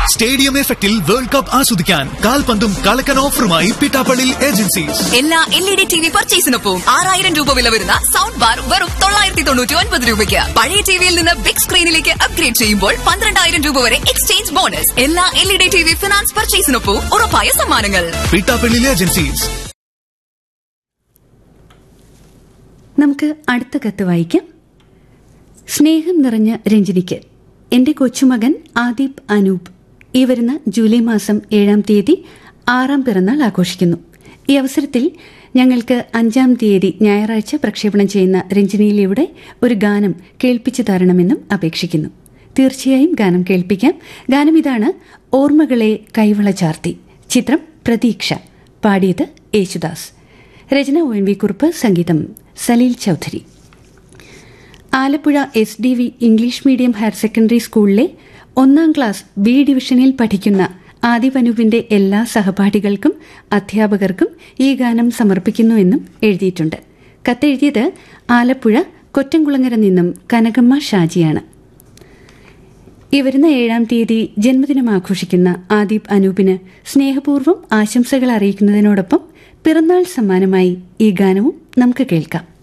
stadium എഫക്റ്റിൽ world cup ആസ്വദിക്കാൻ കാൽപന്തും കളക്കൻ ഓഫറുമായി പിട്ടാപ്പള്ളി ഏജൻസീസ് എല്ലാ L E D T V പർച്ചേസിനൊപ്പം ആറായിരം രൂപ വില വരുന്ന സൗണ്ട് ബാർ വെറും തൊള്ളായിരത്തി തൊണ്ണൂറ്റി ഒൻപത് രൂപയ്ക്ക് പഴയ ടിവിയിൽ നിന്ന് ബിഗ് സ്ക്രീനിലേക്ക് അപ്ഗ്രേഡ് ചെയ്യുമ്പോൾ പന്ത്രണ്ടായിരം രൂപ വരെ എക്സ്ചേഞ്ച് ബോണസ് എല്ലാ L E D T V finance പർച്ചേസിനൊപ്പം ഉറപ്പായ സമ്മാനങ്ങൾ പിട്ടാപ്പള്ളി ഏജൻസീസ് നമുക്ക് അടുത്ത കത്ത് വായിക്കാം സ്നേഹം നിറഞ്ഞ രഞ്ജിനിക്ക് എന്റെ കൊച്ചുമകൻ ആദീപ് അനൂപ് ഈ വരുന്ന ജൂലൈ മാസം ഏഴാം തീയതി ആറാം പിറന്നാൾ ആഘോഷിക്കുന്നു ഈ അവസരത്തിൽ ഞങ്ങൾക്ക് അഞ്ചാം തീയതി ഞായറാഴ്ച പ്രക്ഷേപണം ചെയ്യുന്ന രഞ്ജിനിയിലൂടെ ഒരു ഗാനം കേൾപ്പിച്ചു തരണമെന്നും അപേക്ഷിക്കുന്നു തീർച്ചയായും ഗാനം കേൾപ്പിക്കാം ഗാനം ഇതാണ് ഓർമ്മകളെ കൈവള ചാർത്തി ചിത്രം പ്രതീക്ഷ പാടിയത് യേശുദാസ് രചന ഒ എൻ വി കുറുപ്പ് സംഗീതം Salil Chowdhury Alappuzha S D V English medium higher secondary സ്കൂളിലെ ഒന്നാം ക്ലാസ് ബി ഡിവിഷനിൽ പഠിക്കുന്ന ആദിവനുവിന്റെ എല്ലാ സഹപാഠികൾക്കും അധ്യാപകർക്കും ഈ ഗാനം സമർപ്പിക്കുന്നുവെന്നും എഴുതിയിട്ടുണ്ട് കത്തെഴുതിയത് ആലപ്പുഴ കൊറ്റംകുളങ്ങര നിന്നും കനകമ്മ ഷാജിയാണ് ഈ വരുന്ന ഏഴാം തീയതി ജന്മദിനം ആഘോഷിക്കുന്ന ആദീപ് അനൂപിന് സ്നേഹപൂർവ്വം ആശംസകൾ അറിയിക്കുന്നതിനോടൊപ്പം പിറന്നാൾ സമ്മാനമായി ഈ ഗാനവും നമുക്ക് കേൾക്കാം